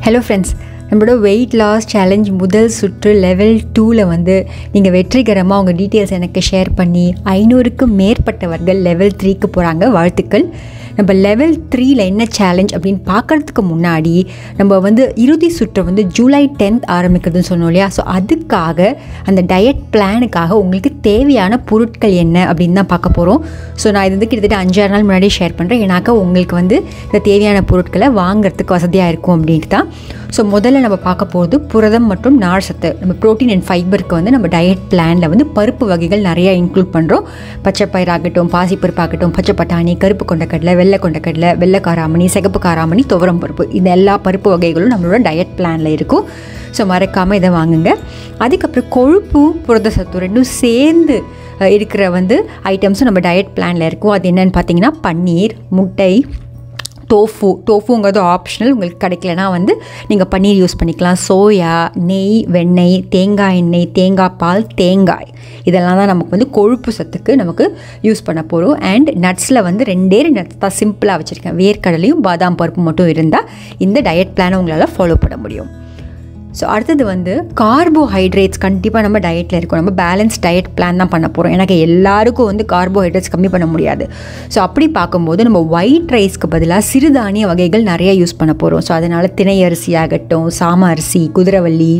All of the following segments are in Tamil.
ஹலோ ஃப்ரெண்ட்ஸ் நம்மளோட வெயிட் லாஸ் சேலஞ்ச் முதல் சுற்று லெவல் டூவில் வந்து நீங்கள் வெற்றிகரமாக உங்கள் டீட்டெயில்ஸ் எனக்கு ஷேர் பண்ணி ஐநூறுக்கும் மேற்பட்டவர்கள் லெவல் த்ரீக்கு போகிறாங்க வாழ்த்துக்கள் நம்ம லெவல் த்ரீயில் என்ன சேலஞ்ச் அப்படின்னு பார்க்குறதுக்கு முன்னாடி நம்ம வந்து இறுதி சுற்றை வந்து ஜூலை டென்த் ஆரம்பிக்கிறதுன்னு சொன்னோம் இல்லையா ஸோ அதுக்காக அந்த டயட் பிளானுக்காக உங்களுக்கு தேவையான பொருட்கள் என்ன அப்படின்னு தான் பார்க்க போகிறோம் ஸோ நான் இது வந்து கிட்டத்தட்ட அஞ்சாறு நாள் முன்னாடி ஷேர் பண்ணுறேன் ஏன்னாக்கா உங்களுக்கு வந்து இந்த தேவையான பொருட்களை வாங்குறதுக்கு வசதியாக இருக்கும் அப்படின்ட்டு தான் ஸோ முதல்ல நம்ம பார்க்க போகிறது புரதம் மற்றும் நார் சத்து நம்ம ப்ரோட்டீன் அண்ட் ஃபைபருக்கு வந்து நம்ம டயட் பிளானில் வந்து பருப்பு வகைகள் நிறைய இன்க்ளூட் பண்ணுறோம் பச்சைப்பயிராகட்டும் பாசிப்பருப்பாகட்டும் பச்சை பட்டாணி கருப்பு கொண்டக்கடலை வெள்ளை கொண்டக்கடலை வெள்ளை காராமணி சிகப்பு காராமணி துவரம் பருப்பு இந்த எல்லா பருப்பு வகைகளும் நம்மளோட டயட் பிளானில் இருக்கும் ஸோ மறக்காமல் இதை வாங்குங்க அதுக்கப்புறம் கொழுப்பு புரத சத்து ரெண்டும் சேர்ந்து அஹ், இருக்கிற வந்து ஐட்டம்ஸும் நம்ம டயட் பிளானில் இருக்கும் அது என்னன்னு பார்த்தீங்கன்னா பன்னீர் முட்டை டோஃபு டோஃபுங்கிறது ஆப்ஷனல் உங்களுக்கு கிடைக்கலனா வந்து நீங்கள் பன்னீர் யூஸ் பண்ணிக்கலாம் சோயா நெய் வெண்ணெய் தேங்காய் எண்ணெய் தேங்காய் பால் தேங்காய் இதெல்லாம் தான் நமக்கு வந்து கொழுப்பு சத்துக்கு நமக்கு யூஸ் பண்ண போகிறோம் அண்ட் நட்ஸில் வந்து ரெண்டே ரெண்டு நட்ஸ் தான் சிம்பிளாக வச்சுருக்கேன் வேர்க்கடலையும் பாதாம் பருப்பு மட்டும் இருந்தால் இந்த டயட் பிளானை உங்களால் ஃபாலோ பண்ண முடியும் ஸோ அடுத்தது வந்து கார்போஹைட்ரேட்ஸ் கண்டிப்பாக நம்ம டயட்டில் இருக்கும் நம்ம பேலன்ஸ் டயட் பிளான் தான் பண்ண போகிறோம் எனக்கு எல்லாருக்கும் வந்து கார்போஹைட்ரேட்ஸ் கம்மி பண்ண முடியாது ஸோ அப்படி பார்க்கும்போது நம்ம ஒயிட் ரைஸ்க்கு பதிலாக சிறுதானிய வகைகள் நிறைய யூஸ் பண்ண போகிறோம் ஸோ அதனால் திணை அரிசி ஆகட்டும் சாம அரிசி குதிரவள்ளி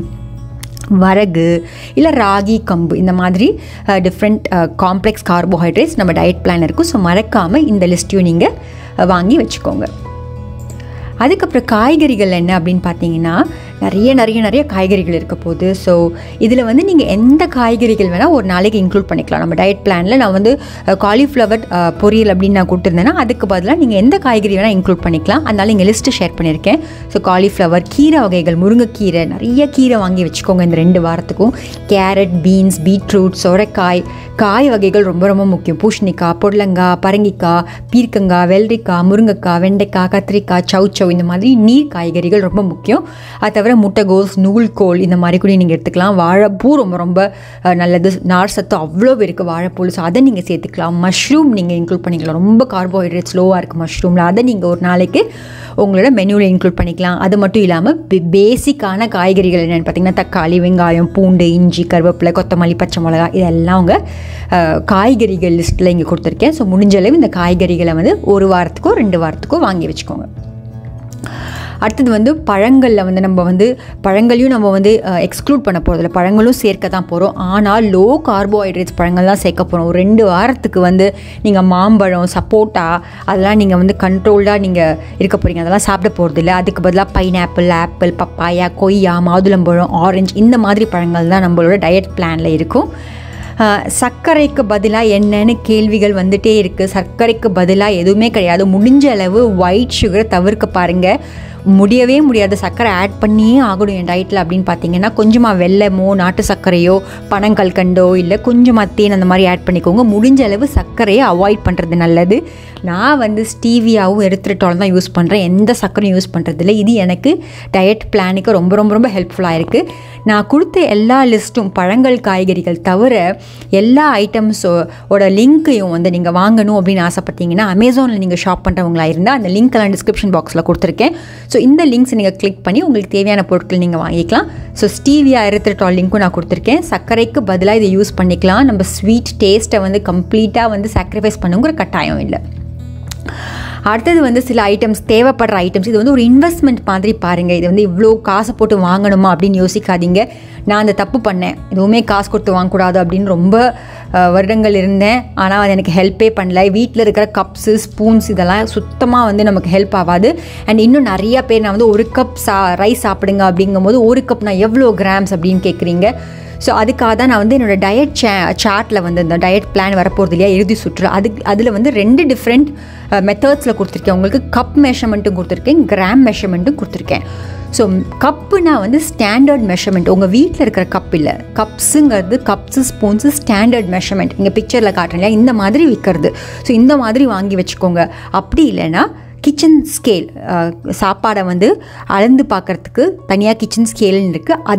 வரகு இல்லை ராகி கம்பு இந்த மாதிரி டிஃப்ரெண்ட் காம்ப்ளெக்ஸ் கார்போஹைட்ரேட்ஸ் நம்ம டயட் பிளான் இருக்கும் ஸோ மறக்காமல் இந்த லிஸ்ட்டையும் நீங்கள் வாங்கி வச்சுக்கோங்க அதுக்கப்புறம் காய்கறிகள் என்ன அப்படின்னு பார்த்தீங்கன்னா நிறைய நிறைய நிறைய காய்கறிகள் இருக்க போகுது ஸோ இதில் வந்து நீங்கள் எந்த காய்கறிகள் வேணால் ஒரு நாளைக்கு இன்க்ளூட் பண்ணிக்கலாம் நம்ம டயட் பிளானில் நான் வந்து காலிஃப்ளவர் பொரியல் அப்படின்னு நான் கொடுத்துருந்தேன்னா அதுக்கு பதிலாக நீங்கள் எந்த காய்கறி வேணால் இன்க்ளூட் பண்ணிக்கலாம் அதனால இங்கே லிஸ்ட்டு ஷேர் பண்ணியிருக்கேன் ஸோ காலிஃப்ளவர் கீரை வகைகள் முருங்கைக்கீரை நிறைய கீரை வாங்கி வச்சுக்கோங்க இந்த ரெண்டு வாரத்துக்கும் கேரட் பீன்ஸ் பீட்ரூட் சொரைக்காய் காய் வகைகள் ரொம்ப ரொம்ப முக்கியம் பூஷணிக்காய் பொடலங்காய் பரங்கிக்காய் பீர்க்கங்காய் வெள்ளரிக்காய் முருங்கைக்காய் வெண்டைக்காய் கத்திரிக்காய் சௌச்சௌ இந்த மாதிரி நீர் காய்கறிகள் ரொம்ப முக்கியம் அது தவிர முட்டைகோஸ் நூல்கோல் இந்த மாதிரி கூட நீங்கள் எடுத்துக்கலாம் வாழைப்பூ ரொம்ப ரொம்ப அஹ், நல்லது நார் சத்து அவ்வளோ இருக்குது வாழைப்பூ ஸோ அதை நீங்கள் சேர்த்துக்கலாம் மஷ்ரூம் நீங்கள் இன்க்ளூட் பண்ணிக்கலாம் ரொம்ப கார்போஹைட்ரேட் ஸ்லோவாக இருக்குது மஷ்ரூமில் அதை நீங்கள் ஒரு நாளைக்கு உங்களோட மெனுவில் இன்க்ளூட் பண்ணிக்கலாம் அது மட்டும் இல்லாமல் பேசிக்கான காய்கறிகள் என்னென்னு பார்த்தீங்கன்னா தக்காளி வெங்காயம் பூண்டு இஞ்சி கருவேப்பிலை கொத்தமல்லி பச்சை மிளகா இதெல்லாம் அவங்க அஹ், காய்கறிகள் லிஸ்ட்டில் இங்கே கொடுத்துருக்கேன் ஸோ முடிஞ்ச அளவு இந்த காய்கறிகளை வந்து ஒரு வாரத்துக்கோ ரெண்டு வாரத்துக்கோ வாங்கி வச்சுக்கோங்க அடுத்தது வந்து பழங்களில் வந்து நம்ம வந்து பழங்களையும் நம்ம வந்து எக்ஸ்க்ளூட் பண்ண போகிறதில்ல பழங்களும் சேர்க்க தான் போகிறோம் ஆனால் லோ கார்போஹைட்ரேட்ஸ் பழங்கள் தான் சேர்க்க போகிறோம் ஒரு ரெண்டு வாரத்துக்கு வந்து நீங்கள் மாம்பழம் சப்போட்டா அதெல்லாம் நீங்கள் வந்து கண்ட்ரோல்டாக நீங்கள் இருக்க போகிறீங்க அதெல்லாம் சாப்பிட போகிறதில்ல அதுக்கு பதிலாக பைனாப்பிள் ஆப்பிள் பப்பாயா கொய்யா மாதுளம்பழம் ஆரஞ்சு இந்த மாதிரி பழங்கள் தான் நம்மளோட டயட் பிளானில் இருக்கும் ஆஹ் சர்க்கரைக்கு பதிலாக என்னன்னு கேள்விகள் வந்துட்டே இருக்குது சர்க்கரைக்கு பதிலாக எதுவுமே கிடையாது முடிஞ்ச அளவு ஒயிட் சுகரை தவிர்க்க பாருங்கள் முடியவே முடியாது சர்க்கரை ஆட் பண்ணியே ஆகணும் என் டயட்டில் அப்படின்னு பார்த்தீங்கன்னா கொஞ்சமாக வெல்லமோ நாட்டு சர்க்கரையோ பனங்கல்கண்டோ இல்லை கொஞ்சமாக தேன் அந்த மாதிரி ஆட் பண்ணிக்கோங்க முடிஞ்ச அளவு சர்க்கரையை அவாய்ட் பண்ணுறது நல்லது நான் வந்து ஸ்டீவியாவும் எரித்ரிட்டாலும் தான் யூஸ் பண்ணுறேன் எந்த சர்க்கரையும் யூஸ் பண்ணுறதில்ல இது எனக்கு டயட் பிளானுக்கு ரொம்ப ரொம்ப ரொம்ப ஹெல்ப்ஃபுல்லாக இருக்குது நான் கொடுத்த எல்லா லிஸ்ட்டும் பழங்கள் காய்கறிகள் தவிர எல்லா ஐட்டம்ஸோட லிங்க்கையும் வந்து நீங்கள் வாங்கணும் அப்படின்னு ஆசைப்பட்டீங்கன்னா அமேசானில் நீங்கள் ஷாப் பண்ணுறவங்களா இருந்தால் அந்த லிங்க் எல்லாம் டிஸ்கிரிப்ஷன் பாக்ஸில் கொடுத்துருக்கேன் ஸோ இந்த லிங்க்ஸ் நீங்கள் கிளிக் பண்ணி உங்களுக்கு தேவையான பொருட்கள் நீங்கள் வாங்கிக்கலாம் ஸோ ஸ்டீவியா எரித்ரிட்டால் லிங்க்கும் நான் கொடுத்துருக்கேன் சர்க்கரைக்கு பதிலாக இதை யூஸ் பண்ணிக்கலாம் நம்ம ஸ்வீட் டேஸ்ட்டை வந்து கம்ப்ளீட்டாக வந்து சாக்ரிஃபைஸ் பண்ணுங்கிற கட்டாயம் இல்லை அடுத்தது வந்து சில ஐட்டம்ஸ் தேவைப்படுற ஐட்டம்ஸ் இது வந்து ஒரு இன்வெஸ்ட்மெண்ட் மாதிரி பாருங்கள் இது வந்து இவ்வளோ காசை போட்டு வாங்கணுமா அப்படின்னு யோசிக்காதீங்க நான் அந்த தப்பு பண்ணேன் எதுவுமே காசு கொடுத்து வாங்கக்கூடாது அப்படின்னு ரொம்ப அஹ், வருடங்கள் இருந்தேன் ஆனால் அது எனக்கு ஹெல்ப்பே பண்ணல வீட்டில் இருக்கிற கப்ஸு ஸ்பூன்ஸ் இதெல்லாம் சுத்தமாக வந்து நமக்கு ஹெல்ப் ஆகாது அண்ட் இன்னும் நிறைய பேர் நான் வந்து ஒரு கப் சா ரைஸ் சாப்பிடுங்க அப்படிங்கும்போது ஒரு கப் நான் எவ்வளோ கிராம்ஸ் அப்படின்னு கேட்குறீங்க ஸோ அதுக்காக தான் நான் வந்து என்னோடய டயட் சே சார்ட்டில் வந்து இந்த டயட் பிளான் வரப்போகிறது இல்லையா இறுதி சுற்று அது அதில் வந்து ரெண்டு டிஃப்ரெண்ட் மெத்தட்ஸில் கொடுத்துருக்கேன் உங்களுக்கு கப் மெஷர்மெண்ட்டும் கொடுத்துருக்கேன் கிராம் மெஷர்மெண்ட்டும் கொடுத்துருக்கேன் ஸோ கப்புனா வந்து ஸ்டாண்டர்ட் மெஷர்மெண்ட் உங்கள் வீட்டில் இருக்கிற கப் இல்லை கப்ஸுங்கிறது கப்ஸு ஸ்பூன்ஸு ஸ்டாண்டர்ட் மெஷர்மெண்ட் இங்கே பிக்சரில் காட்டுறேன் இல்லையா இந்த மாதிரி விற்கிறது ஸோ இந்த மாதிரி வாங்கி வச்சுக்கோங்க அப்படி இல்லைன்னா கிச்சன் ஸ்கேல் சாப்பாடை வந்து அளந்து பார்க்குறதுக்கு தனியாக கிச்சன் ஸ்கேல்னு இருக்குது அதை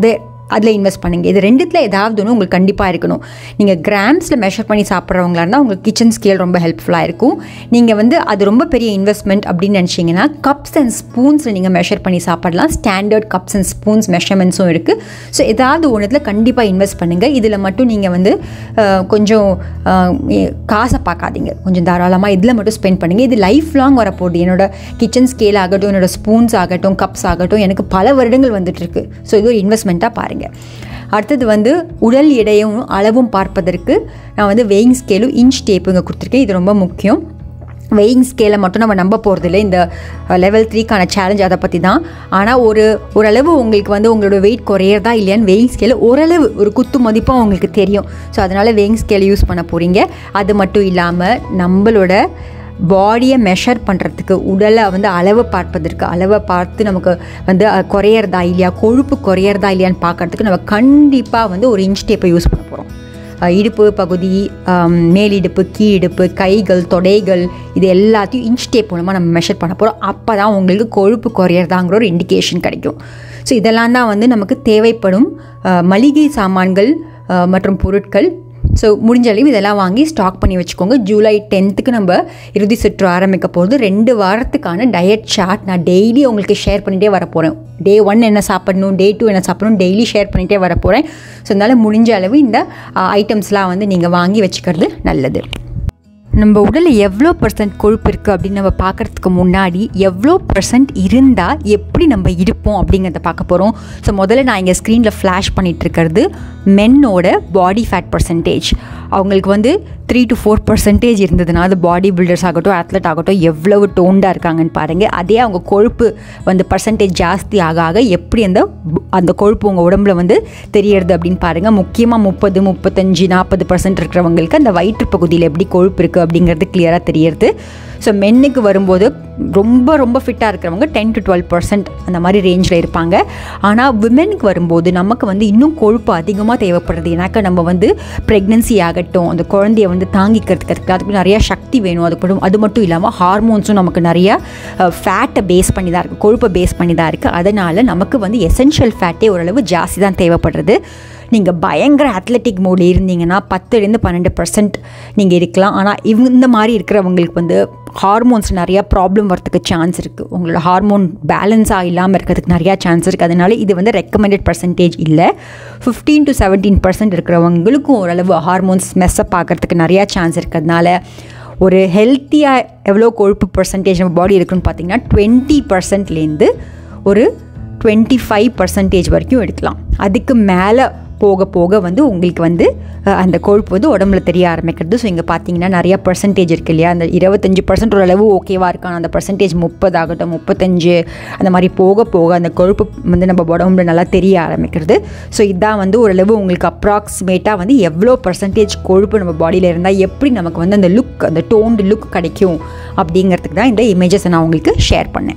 அதில் இன்வெஸ்ட் பண்ணுங்கள் இது ரெண்டுத்தில் ஏதாவது ஒன்று உங்களுக்கு கண்டிப்பாக இருக்கணும் நீங்கள் கிராம்ஸில் மெஷர் பண்ணி சாப்பிட்றவங்களா இருந்தால் உங்களுக்கு கிச்சன் ஸ்கேல் ரொம்ப ஹெல்ப்ஃபுல்லாக இருக்கும் நீங்கள் வந்து அது ரொம்ப பெரிய இன்வெஸ்ட்மெண்ட் அப்படின்னு நினச்சிங்கன்னா கப்ஸ் அண்ட் ஸ்பூன்ஸில் நீங்கள் மெஷர் பண்ணி சாப்பிடலாம் ஸ்டாண்டர்ட் கப்ஸ் அண்ட் ஸ்பூன்ஸ் மெஷர்மெண்ட்ஸும் இருக்குது ஸோ ஏதாவது ஒன்றுத்தில் கண்டிப்பாக இன்வெஸ்ட் பண்ணுங்கள் இதில் மட்டும் நீங்கள் வந்து அஹ், கொஞ்சம் அஹ், எ- காசை பார்க்காதீங்க கொஞ்சம் தாராளமாக இதில் மட்டும் ஸ்பெண்ட் பண்ணுங்கள் இது லைஃப் லாங் வரப்போகுது என்னோட கிச்சன் ஸ்கேல் ஆகட்டும் என்னோட ஸ்பூன்ஸ் ஆகட்டும் கப்ஸ் ஆகட்டும் எனக்கு பல வருடங்கள் வந்துட்டுருக்கு ஸோ இது ஒரு இன்வெஸ்ட்மெண்ட்டாக பாருங்கள் அடுத்தது வந்து உடல் எடையும் அளவும் பார்ப்பதற்கு நான் வந்து வெயிங் ஸ்கேலும் இன்ச் டேப்புங்க கொடுத்துருக்கேன் இது ரொம்ப முக்கியம் வெயிங் ஸ்கேலை மட்டும் நம்ம நம்ப போகிறதில்ல இந்த லெவல் த்ரீக்கான சேலஞ்ச் அதை பற்றி தான் ஆனால் ஒரு ஓரளவு உங்களுக்கு வந்து உங்களோட வெயிட் குறையிறதா இல்லையான்னு வெயிங் ஸ்கேல் ஓரளவு ஒரு குத்து மதிப்பாக உங்களுக்கு தெரியும் ஸோ அதனால் வெயிங் ஸ்கேல் யூஸ் பண்ண போகிறீங்க அது மட்டும் இல்லாமல் நம்மளோட பாடியை மெஷர் பண்ணுறதுக்கு உடலை வந்து அளவை பார்ப்பதற்கு அளவை பார்த்து நமக்கு வந்து அஹ், குறையறதா இல்லையா கொழுப்பு குறையறதா இல்லையான்னு பார்க்கறதுக்கு நம்ம கண்டிப்பாக வந்து ஒரு இன்ச் டேப்பை யூஸ் பண்ண போகிறோம் அஹ் இடுப்பு பகுதி ஆம், மேலிடுப்பு கீழிடுப்பு கைகள் தொடைகள் இது எல்லாத்தையும் இன்ச் டேப் மூலமாக நம்ம மெஷர் பண்ண போகிறோம் அப்போ தான் உங்களுக்கு கொழுப்பு குறையிறதாங்கிற ஒரு இண்டிகேஷன் கிடைக்கும் ஸோ இதெல்லாம் தான் வந்து நமக்கு தேவைப்படும் அஹ், மளிகை சாமான்கள் அஹ், மற்றும் பொருட்கள் ஸோ முடிஞ்ச அளவு இதெல்லாம் வாங்கி ஸ்டாக் பண்ணி வச்சுக்கோங்க ஜூலை டென்த்துக்கு நம்ம இறுதி சுற்று ஆரம்பிக்க போகிறது ரெண்டு வாரத்துக்கான டயட் சார்ட் நான் டெய்லி உங்களுக்கு ஷேர் பண்ணிகிட்டே வர போகிறேன் டே ஒன் என்ன சாப்பிடணும் டே டூ என்ன சாப்பிடணும் டெய்லி ஷேர் பண்ணிகிட்டே வர போகிறேன் ஸோ அதனால் முடிஞ்ச அளவு இந்த ஐட்டம்ஸ்லாம் வந்து நீங்கள் வாங்கி வச்சுக்கிறது நல்லது நம்ம உடலில் எவ்வளோ பர்சன்ட் கொழுப்பு இருக்குது அப்படின்னு நம்ம பார்க்குறதுக்கு முன்னாடி எவ்வளோ பர்சன்ட் இருந்தால் எப்படி நம்ம இருப்போம் அப்படிங்கிறத பார்க்க போகிறோம் ஸோ முதல்ல நான் இங்கே ஸ்க்ரீனில் ஃப்ளாஷ் பண்ணிட்டு இருக்கிறது மென்னோட பாடி ஃபேட் பர்சன்டேஜ் அவங்களுக்கு வந்து த்ரீ டு ஃபோர் பர்சன்டேஜ் இருந்ததுன்னா அது பாடி பில்டர்ஸ் ஆகட்டும் அத்லட் ஆகட்டும் எவ்வளவு டோண்டாக இருக்காங்கன்னு பாருங்கள் அதே அவங்க கொழுப்பு வந்து பர்சன்டேஜ் ஜாஸ்தி ஆக ஆக எப்படி அந்த அந்த கொழுப்பு உங்கள் உடம்புல வந்து தெரியறது அப்படின்னு பாருங்கள் முக்கியமாக முப்பது முப்பத்தஞ்சு நாற்பது பர்சன்ட் இருக்கிறவங்களுக்கு அந்த வயிற்று பகுதியில் எப்படி கொழுப்பு இருக்குது அப்படிங்கிறது கிளியராக தெரியறது ஸோ மென்னுக்கு வரும்போது ரொம்ப ரொம்ப ஃபிட்டாக இருக்கிறவங்க டென் டு டுவெல் பர்சன்ட் அந்த மாதிரி ரேஞ்சில் இருப்பாங்க ஆனால் விமெனுக்கு வரும்போது நமக்கு வந்து இன்னும் கொழுப்பு அதிகமாக தேவைப்படுறது ஏன்னாக்கா நம்ம வந்து ப்ரெக்னென்சி ஆகட்டும் அந்த குழந்தைய வந்து தாங்கிக்கிறதுக்கு அதுக்கு அதுக்கு நிறையா சக்தி வேணும் அது மட்டும் அது மட்டும் இல்லாமல் ஹார்மோன்ஸும் நமக்கு நிறையா ஃபேட்டை பேஸ் பண்ணி தான் இருக்குது கொழுப்பை பேஸ் பண்ணி தான் இருக்குது அதனால் நமக்கு வந்து எசென்ஷியல் ஃபேட்டே ஓரளவு ஜாஸ்தி தான் தேவைப்படுறது நீங்கள் பயங்கர அத்லெட்டிக் மோடில் இருந்தீங்கன்னா பத்துலேருந்து பன்னெண்டு பர்சன்ட் நீங்கள் இருக்கலாம் ஆனால் இவங்க இந்த மாதிரி இருக்கிறவங்களுக்கு வந்து ஹார்மோன்ஸ் நிறையா ப்ராப்ளம் வரதுக்கு சான்ஸ் இருக்குது உங்களோட ஹார்மோன் பேலன்ஸாக இல்லாமல் இருக்கிறதுக்கு நிறையா சான்ஸ் இருக்குது அதனால இது வந்து ரெக்கமெண்டட் பர்சன்டேஜ் இல்லை ஃபிஃப்டீன் டு செவன்டீன் பர்சன்ட் இருக்கிறவங்களுக்கும் ஓரளவு ஹார்மோன்ஸ் மெஸ்ஸப் ஆகிறதுக்கு நிறையா சான்ஸ் இருக்கிறதுனால ஒரு ஹெல்த்தியாக எவ்வளோ கொழுப்பு பர்சன்டேஜ் நம்ம பாடி இருக்குன்னு பார்த்தீங்கன்னா டுவெண்ட்டி பர்சன்ட்லேருந்து ஒரு டுவெண்ட்டி ஃபைவ் பர்சன்டேஜ் வரைக்கும் எடுக்கலாம் அதுக்கு மேலே போக போக வந்து உங்களுக்கு வந்து அஹ், அந்த கொழுப்பு வந்து உடம்புல தெரிய ஆரம்பிக்கிறது ஸோ இங்கே பார்த்தீங்கன்னா நிறையா பர்சன்டேஜ் இருக்கு இல்லையா அந்த இருபத்தஞ்சி பர்சன்ட் ஓரளவு ஓகேவாக இருக்கான அந்த பர்சன்டேஜ் முப்பது ஆகட்டும் முப்பத்தஞ்சு அந்த மாதிரி போக போக அந்த கொழுப்பு வந்து நம்ம உடம்புல நல்லா தெரிய ஆரம்பிக்கிறது ஸோ இதான் வந்து ஓரளவு உங்களுக்கு அப்ராக்சிமேட்டாக வந்து எவ்வளோ பர்சன்டேஜ் கொழுப்பு நம்ம பாடியில் இருந்தால் எப்படி நமக்கு வந்து அந்த லுக் அந்த டோன்டு லுக் கிடைக்கும் அப்படிங்கிறதுக்கு தான் இந்த இமேஜஸை நான் உங்களுக்கு ஷேர் பண்ணேன்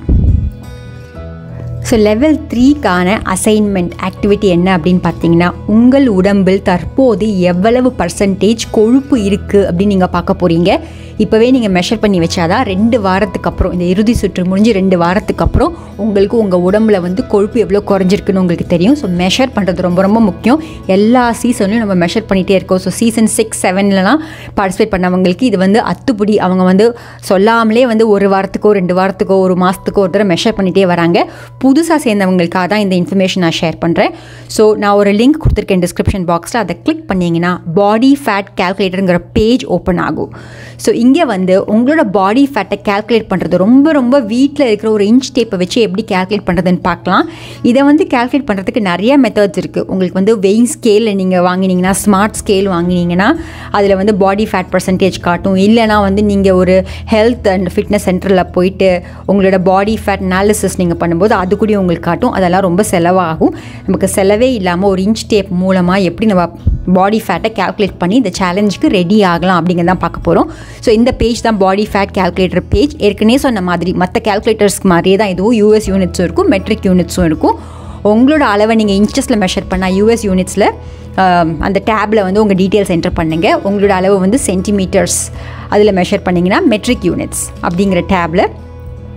ஸோ லெவல் த்ரீக்கான அசைன்மெண்ட் ஆக்டிவிட்டி என்ன அப்படின்னு பார்த்தீங்கன்னா உங்கள் உடம்பில் தற்போது எவ்வளவு பர்சன்டேஜ் கொழுப்பு இருக்குது அப்படின்னு நீங்கள் பார்க்க போகிறீங்க இப்போவே நீங்கள் மெஷர் பண்ணி வச்சாதான் ரெண்டு வாரத்துக்கு அப்புறம் இந்த இறுதி சுற்று முடிஞ்சு ரெண்டு வாரத்துக்கு அப்புறம் உங்களுக்கு உங்கள் உடம்புல வந்து கொழுப்பு எவ்வளோ குறைஞ்சிருக்குன்னு உங்களுக்கு தெரியும் ஸோ மெஷர் பண்ணுறது ரொம்ப ரொம்ப முக்கியம் எல்லா சீசன்லையும் நம்ம மெஷர் பண்ணிகிட்டே இருக்கோம் ஸோ சீசன் சிக்ஸ் செவன்லலாம் பார்ட்டிசிபேட் பண்ணவங்களுக்கு இது வந்து அத்துப்படி அவங்க வந்து சொல்லாமலே வந்து ஒரு வாரத்துக்கோ ரெண்டு வாரத்துக்கோ ஒரு மாதத்துக்கோ ஒரு தடவை மெஷர் பண்ணிகிட்டே வராங்க புதுசாக சேர்ந்தவங்களுக்காக தான் இந்த இன்ஃபர்மேஷன் நான் ஷேர் பண்ணுறேன் ஸோ நான் ஒரு லிங்க் கொடுத்துருக்கேன் டிஸ்கிரிப்ஷன் பாக்ஸில் அதை கிளிக் பண்ணிங்கன்னா பாடி ஃபேட் கேல்குலேட்டருங்கிற பேஜ் ஓப்பன் ஆகும் ஸோ இங்கே வந்து உங்களோட பாடி ஃபேட்டை கேல்குலேட் பண்ணுறது ரொம்ப ரொம்ப வீட்டில் இருக்கிற ஒரு இன்ச் டேப்பை வச்சு எப்படி கேல்குலேட் பண்ணுறதுன்னு பார்க்கலாம் இதை வந்து கேல்குலேட் பண்ணுறதுக்கு நிறைய மெத்தட்ஸ் இருக்குது உங்களுக்கு வந்து வெயிங் ஸ்கேலில் நீங்கள் வாங்கினீங்கன்னா ஸ்மார்ட் ஸ்கேல் வாங்கினீங்கன்னா அதில் வந்து பாடி ஃபேட் பர்சன்டேஜ் காட்டும் இல்லைனா வந்து நீங்கள் ஒரு ஹெல்த் அண்ட் ஃபிட்னஸ் சென்டரில் போயிட்டு உங்களோட பாடி ஃபேட் அனாலிசிஸ் நீங்கள் பண்ணும்போது அது கூட உங்களுக்கு காட்டும் அதெல்லாம் ரொம்ப செலவாகும் நமக்கு செலவே இல்லாமல் ஒரு இன்ச் டேப் மூலமாக எப்படி நம்ம பாடி ஃபேட்டை கேல்குலேட் பண்ணி இந்த சேலஞ்சுக்கு ரெடி ஆகலாம் அப்படிங்கிறதான் பார்க்க போகிறோம் ஸோ இந்த பேஜ் தான் பாடி ஃபேட் கேல்குலேட்டர் பேஜ் ஏற்கனவே சொன்ன மாதிரி மற்ற கேல்குலேட்டர்ஸ்க்கு மாதிரியே தான் இதுவும் யூஎஸ் யூனிட்ஸும் இருக்கும் மெட்ரிக் யூனிட்ஸும் இருக்கும் உங்களோட அளவை நீங்கள் இன்ச்சஸில் மெஷர் பண்ணால் யூஎஸ் யூனிட்ஸில் அந்த டேப்பில் வந்து உங்கள் டீட்டெயில்ஸ் என்டர் பண்ணுங்கள் உங்களோட அளவு வந்து சென்டிமீட்டர்ஸ் அதில் மெஷர் பண்ணிங்கன்னா மெட்ரிக் யூனிட்ஸ் அப்படிங்கிற டேப்பில்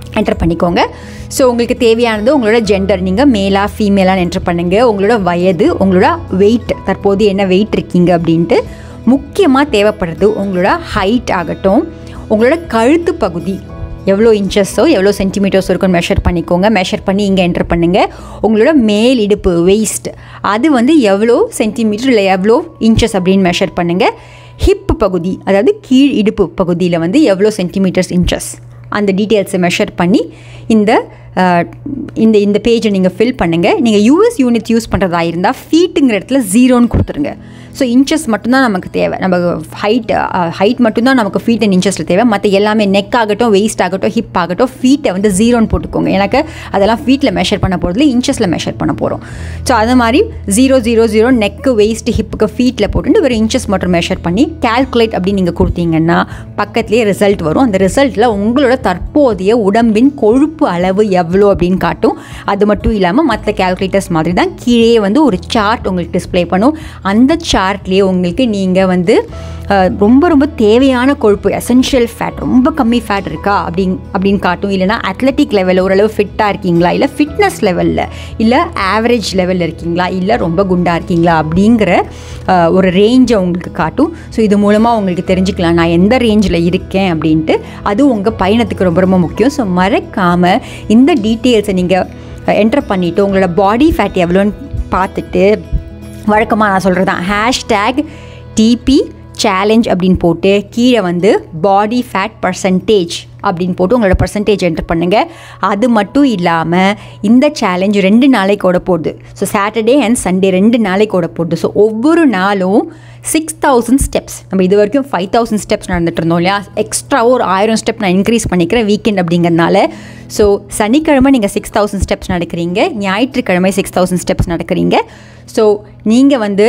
என்டர் பண்ணிக்கோங்க ஸோ உங்களுக்கு தேவையானது உங்களோட ஜெண்டர் நீங்கள் மேலா ஃபீமேலான்னு என்டர் பண்ணுங்கள் உங்களோட வயது உங்களோட வெயிட் தற்போது என்ன வெயிட் இருக்கீங்க அப்படின்ட்டு முக்கியமாக தேவைப்படுறது உங்களோட ஹைட் ஆகட்டும் உங்களோட கழுத்து பகுதி எவ்வளோ இன்ச்சஸோ எவ்வளோ சென்டிமீட்டர்ஸ் இருக்குன்னு மெஷர் பண்ணிக்கோங்க மெஷர் பண்ணி இங்கே என்டர் பண்ணுங்கள் உங்களோட மேல் இடுப்பு வெயிஸ்ட் அது வந்து எவ்வளோ சென்டிமீட்டர் இல்லை எவ்வளோ இன்ச்சஸ் அப்படின்னு மெஷர் பண்ணுங்கள் ஹிப் பகுதி அதாவது கீழ் இடுப்பு பகுதியில் வந்து எவ்வளோ சென்டிமீட்டர்ஸ் இன்ச்சஸ் அந்த டீட்டெயில்ஸை மெஷர் பண்ணி இந்த அஹ், இந்த இந்த பேஜை நீங்கள் ஃபில் பண்ணுங்கள் நீங்கள் யூஎஸ் யூனிட் யூஸ் பண்ணுறதா இருந்தால் ஃபீட்டுங்கிற இடத்துல ஜீரோன்னு கொடுத்துருங்க ஸோ இன்ச்சஸ் மட்டும்தான் நமக்கு தேவை நம்ம ஹைட் ஹைட் மட்டும்தான் நமக்கு ஃபீட் அண்ட் இன்ச்சஸில் தேவை மற்ற எல்லாமே நெக் ஆகட்டும் வெயிஸ்ட் ஆகட்டும் ஹிப் ஆகட்டும் ஃபீட்டை வந்து ஜீரோன்னு போட்டுக்கோங்க எனக்கு அதெல்லாம் ஃபீட்டில் மெஷர் பண்ண போகிறதுல இன்ச்சஸில் மெஷர் பண்ண போகிறோம் ஸோ அது மாதிரி ஜீரோ ஜீரோ ஜீரோ நெக்கு வெயிஸ்ட் ஹிப்புக்கு ஃபீட்டில் போட்டுட்டு ஒரு இன்ச்சஸ் மட்டும் மெஷர் பண்ணி கால்குலேட் அப்படின்னு நீங்கள் கொடுத்தீங்கன்னா பக்கத்துலேயே ரிசல்ட் வரும் அந்த ரிசல்ட்டில் உங்களோட தற்போதைய உடம்பின் கொழுப்பு அளவு எவ்வளோ அப்படின்னு காட்டும் அது மட்டும் இல்லாமல் மற்ற கால்குலேட்டர்ஸ் மாதிரி தான் கீழே வந்து ஒரு சார்ட் உங்களுக்கு டிஸ்ப்ளே பண்ணும் அந்த சார்ட்லேயே உங்களுக்கு நீங்கள் வந்து அஹ், ரொம்ப ரொம்ப தேவையான கொழுப்பு எசென்ஷியல் ஃபேட் ரொம்ப கம்மி ஃபேட் இருக்கா அப்படின் அப்படின்னு காட்டும் இல்லைனா அத்லெட்டிக் லெவலில் ஓரளவு ஃபிட்டாக இருக்கீங்களா இல்லை ஃபிட்னஸ் லெவலில் இல்லை ஆவரேஜ் லெவலில் இருக்கீங்களா இல்லை ரொம்ப குண்டாக இருக்கீங்களா அப்படிங்கிற அஹ், ஒரு ரேஞ்சை உங்களுக்கு காட்டும் ஸோ இது மூலமாக உங்களுக்கு தெரிஞ்சுக்கலாம் நான் எந்த ரேஞ்சில் இருக்கேன் அப்படின்ட்டு அது உங்கள் பயணத்துக்கு ரொம்ப ரொம்ப முக்கியம் ஸோ மறக்காமல் இந்த டீட்டெயில்ஸை நீங்கள் என்டர் பண்ணிவிட்டு உங்களோட பாடி ஃபேட் எவ்வளோன்னு பார்த்துட்டு வழக்கமாக நான் சொல்கிறது தான் ஹேஷ்டேக் டிபி சேலஞ்ச் அப்படின்னு போட்டு கீழே வந்து பாடி ஃபேட் பர்சன்டேஜ் அப்படின்னு போட்டு உங்களோட பர்சன்டேஜ் என்டர் பண்ணுங்கள் அது மட்டும் இல்லாமல் இந்த சேலஞ்ச் ரெண்டு நாளைக்கு ஓட போகுது ஸோ சாட்டர்டே அண்ட் சண்டே ரெண்டு நாளைக்கு ஓட போகுது ஸோ ஒவ்வொரு நாளும் சிக்ஸ் தௌசண்ட் ஸ்டெப்ஸ் நம்ம இது வரைக்கும் ஃபைவ் தௌசண்ட் ஸ்டெப்ஸ் நடந்துட்டு இருந்தோம் இல்லையா எக்ஸ்ட்ரா ஒரு ஆயிரம் ஸ்டெப் நான் இன்க்ரீஸ் பண்ணிக்கிறேன் வீக்கெண்ட் அப்படிங்கிறதுனால ஸோ சனிக்கிழமை நீங்கள் சிக்ஸ் தௌசண்ட் ஸ்டெப்ஸ் நடக்கிறீங்க ஞாயிற்றுக்கிழமை சிக்ஸ் தௌசண்ட் ஸ்டெப்ஸ் நடக்கிறீங்க ஸோ நீங்கள் வந்து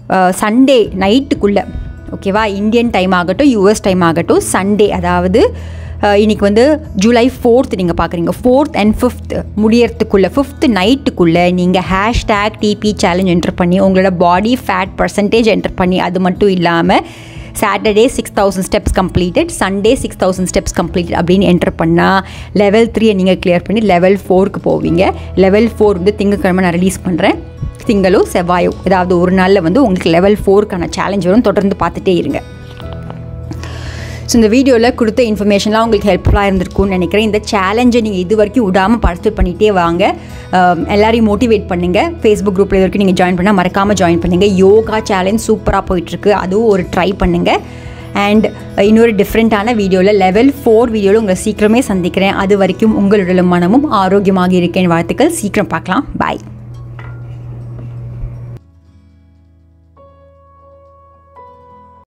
சண்டே நைட்டுக்குள்ளே ஓகேவா இந்தியன் டைம் ஆகட்டும் யூஎஸ் டைம் ஆகட்டும் சண்டே அதாவது அஹ், இன்னைக்கு வந்து ஜூலை ஃபோர்த் நீங்கள் பார்க்குறீங்க ஃபோர்த் அண்ட் ஃபிஃப்த் முடியறதுக்குள்ளே ஃபிஃப்த் நைட்டுக்குள்ளே நீங்கள் ஹேஷ்டேக் டிபி சேலஞ்ச் என்டர் பண்ணி உங்களோட பாடி ஃபேட் பர்சன்டேஜ் என்டர் பண்ணி அது மட்டும் இல்லாமல் Saturday six thousand steps completed Sunday six thousand steps completed அப்படின்னு என்டர் பண்ணால் லெவல் த்ரீயை நீங்கள் கிளியர் பண்ணி லெவல் ஃபோருக்கு போவீங்க லெவல் ஃபோர் வந்து திங்கக்கிழமை நான் ரிலீஸ் பண்ணுறேன் திங்களோ செவ்வாயோ ஏதாவது ஒரு நாளில் வந்து உங்களுக்கு லெவல் ஃபோருக்கான சேலஞ்ச் வரும் தொடர்ந்து பார்த்துட்டே இருங்க ஸோ இந்த வீடியோவில் கொடுத்த இன்ஃபர்மேஷன்லாம் உங்களுக்கு ஹெல்ப்ஃபுல்லாக இருந்திருக்கும்னு நினைக்கிறேன் இந்த சேலஞ்சை நீங்கள் இது வரைக்கும் விடாமல் பார்ட்டிசிபேட் பண்ணிகிட்டே வாங்க அஹ், எல்லாரையும் மோட்டிவேட் பண்ணுங்கள் ஃபேஸ்புக் குரூப்பில் இது வரைக்கும் நீங்கள் ஜாயின் பண்ணால் மறக்காமல் ஜாயின் பண்ணுங்கள் யோகா சேலஞ்ச் சூப்பராக போயிட்டுருக்கு அதுவும் ஒரு ட்ரை பண்ணுங்கள் அண்ட் இன்னொரு டிஃப்ரெண்ட்டான வீடியோவில் லெவல் ஃபோர் வீடியோவில் உங்களை சீக்கிரமே சந்திக்கிறேன் அது வரைக்கும் உங்களுடைய மனமும் ஆரோக்கியமாக இருக்கேன் வாழ்த்துக்கள் சீக்கிரம் பார்க்கலாம் பாய்